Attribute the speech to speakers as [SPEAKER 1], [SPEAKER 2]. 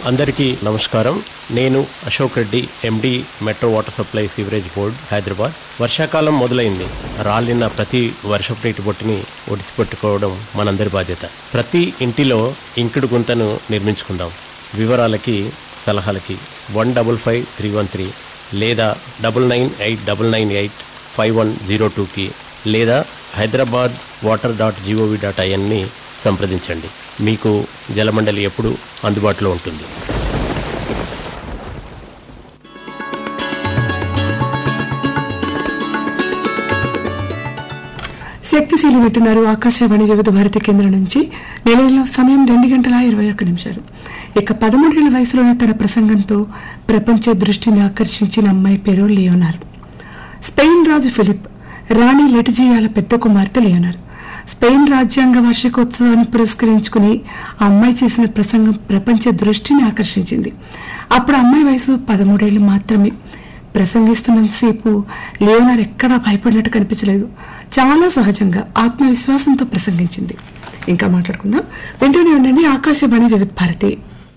[SPEAKER 1] అందరికీ నమస్కారం నేను Ashok Reddy MD metro water supply sewerage board Hyderabad వర్షాకాలం మొదలైంది రాలిన ప్రతి వర్షపు నీటి బొట్టుని ఒడిసిపెట్టుకోవడం మనందరి బాధ్యత ప్రతి ఇంటిలో ఇంకుడు గుంతను నిర్మించుకుందాం వివరాలకి సలహాలకి one double five three one three లేదా double nine eight double nine eight five one zero టూకి లేదా Hyderabad water dot G O V dot ఐఎన్ని సంప్రదించండి మీకు జలమండలి ఎప్పుడు అందుబాటులో ఉంటుంది
[SPEAKER 2] శక్తిశీలి వింటున్నారు ఆకాశవాణి వివిధ భారతి కేంద్రం నుంచి నెలలో సమయం రెండు గంటల ఇరవై ఒక్క నిమిషాలు ఇక పదమూడేళ్ల వయసులోనే తన ప్రసంగంతో ప్రపంచ దృష్టిని ఆకర్షించిన అమ్మాయి పేరు లియోనార్ స్పెయిన్ రాజు ఫిలిప్ రాణి లెటిజియాల పెద్ద కుమార్తె లియోనార్ స్పెయిన్ రాజ్యాంగ వార్షికోత్సవాన్ని పురస్కరించుకుని ఆ అమ్మాయి చేసిన ప్రసంగం ప్రపంచ దృష్టిని ఆకర్షించింది అప్పుడు అమ్మాయి వయసు పదమూడేళ్లు మాత్రమే ప్రసంగిస్తున్నంతసేపు లియోనార్ ఎక్కడా భయపడినట్టు కనిపించలేదు చాలా సహజంగా ఆత్మవిశ్వాసంతో ప్రసంగించింది ఇంకా మాట్లాడుకుందాం వింటూనే ఉండండి ఆకాశవాణి వివిధ భారతి